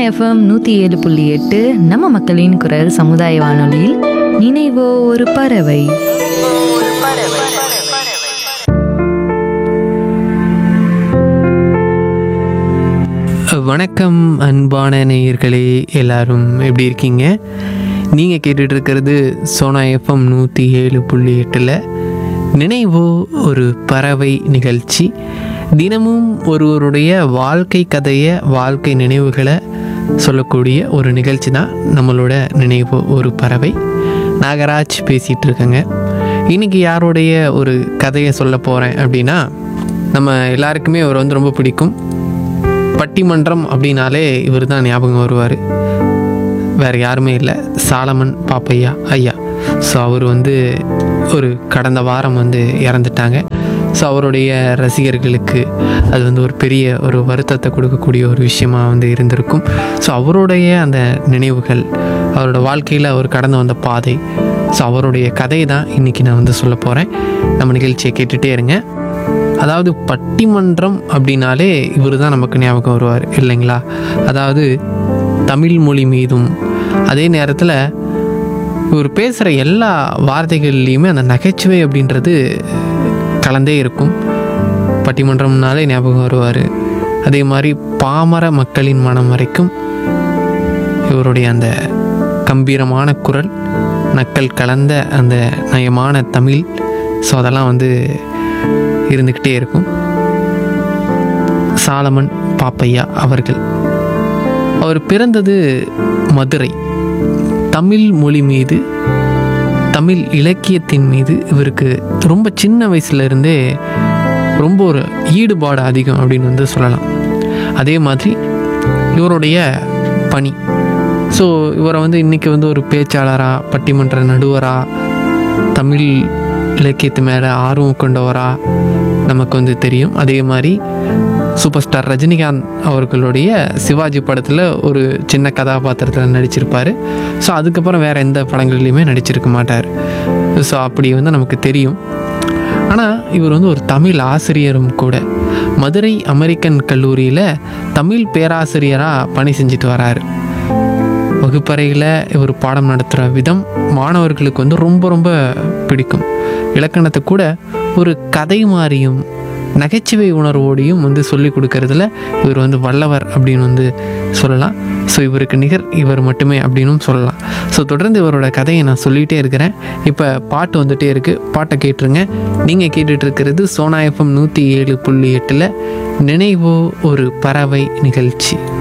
FM நூற்றி ஏழு புள்ளி எட்டு நம்ம மக்களின் குரல் சமுதாய வானொலியில் நினைவோ ஒரு பறவை வணக்கம் அன்பான நேயர்களே எல்லாரும் எப்படி இருக்கீங்க நீங்கள் கேட்டுட்டு இருக்கிறது சோனா எஃப்எம் நூற்றி ஏழு புள்ளி எட்டில் நினைவோ ஒரு பறவை நிகழ்ச்சி தினமும் ஒருவருடைய வாழ்க்கை கதையை வாழ்க்கை நினைவுகளை சொல்லக்கூடிய ஒரு நிகழ்ச்சி தான் நம்மளோட நினைவோ ஒரு பறவை நாகராஜ் பேசிகிட்டு இருக்கேங்க இன்றைக்கி யாருடைய ஒரு கதையை சொல்ல போகிறேன் அப்படின்னா நம்ம எல்லாருக்குமே அவர் வந்து ரொம்ப பிடிக்கும் பட்டிமன்றம் அப்படின்னாலே இவர் தான் ஞாபகம் வருவார் வேறு யாருமே இல்லை சாலமன் பாப்பையா ஐயா ஸோ அவர் வந்து ஒரு கடந்த வாரம் வந்து இறந்துட்டாங்க ஸோ அவருடைய ரசிகர்களுக்கு அது வந்து ஒரு பெரிய ஒரு வருத்தத்தை கொடுக்கக்கூடிய ஒரு விஷயமா வந்து இருந்திருக்கும் ஸோ அவருடைய அந்த நினைவுகள் அவரோட வாழ்க்கையில் அவர் கடந்து வந்த பாதை ஸோ அவருடைய கதை தான் இன்றைக்கி நான் வந்து சொல்ல போகிறேன் நம்ம நிகழ்ச்சியை கேட்டுகிட்டே இருங்க அதாவது பட்டிமன்றம் அப்படின்னாலே இவர் தான் நமக்கு ஞாபகம் வருவார் இல்லைங்களா அதாவது தமிழ் மொழி மீதும் அதே நேரத்தில் இவர் பேசுகிற எல்லா வார்த்தைகள்லேயுமே அந்த நகைச்சுவை அப்படின்றது கலந்தே இருக்கும் பட்டிமன்றம்னாலே ஞாபகம் வருவார் அதே மாதிரி பாமர மக்களின் மனம் வரைக்கும் இவருடைய அந்த கம்பீரமான குரல் நக்கல் கலந்த அந்த நயமான தமிழ் ஸோ அதெல்லாம் வந்து இருந்துக்கிட்டே இருக்கும் சாலமன் பாப்பையா அவர்கள் அவர் பிறந்தது மதுரை தமிழ் மொழி மீது தமிழ் இலக்கியத்தின் மீது இவருக்கு ரொம்ப சின்ன வயசுலேருந்தே ரொம்ப ஒரு ஈடுபாடு அதிகம் அப்படின்னு வந்து சொல்லலாம் அதே மாதிரி இவருடைய பணி ஸோ இவரை வந்து இன்றைக்கி வந்து ஒரு பேச்சாளராக பட்டிமன்ற நடுவராக தமிழ் இலக்கியத்து மேலே ஆர்வம் கொண்டவரா நமக்கு வந்து தெரியும் அதே மாதிரி சூப்பர் ஸ்டார் ரஜினிகாந்த் அவர்களுடைய சிவாஜி படத்தில் ஒரு சின்ன கதாபாத்திரத்தில் நடிச்சிருப்பார் ஸோ அதுக்கப்புறம் வேறு எந்த படங்கள்லையுமே நடிச்சிருக்க மாட்டார் ஸோ அப்படி வந்து நமக்கு தெரியும் ஆனால் இவர் வந்து ஒரு தமிழ் ஆசிரியரும் கூட மதுரை அமெரிக்கன் கல்லூரியில் தமிழ் பேராசிரியராக பணி செஞ்சுட்டு வராரு வகுப்பறையில் இவர் பாடம் நடத்துகிற விதம் மாணவர்களுக்கு வந்து ரொம்ப ரொம்ப பிடிக்கும் இலக்கணத்தை கூட ஒரு கதை மாதிரியும் நகைச்சுவை உணர்வோடையும் வந்து சொல்லி கொடுக்கறதுல இவர் வந்து வல்லவர் அப்படின்னு வந்து சொல்லலாம் ஸோ இவருக்கு நிகர் இவர் மட்டுமே அப்படின்னும் சொல்லலாம் ஸோ தொடர்ந்து இவரோட கதையை நான் சொல்லிகிட்டே இருக்கிறேன் இப்போ பாட்டு வந்துகிட்டே இருக்குது பாட்டை கேட்டுருங்க நீங்கள் கேட்டுட்டு இருக்கிறது சோனா எஃப்எம் நூற்றி ஏழு புள்ளி எட்டில் நினைவோ ஒரு பறவை நிகழ்ச்சி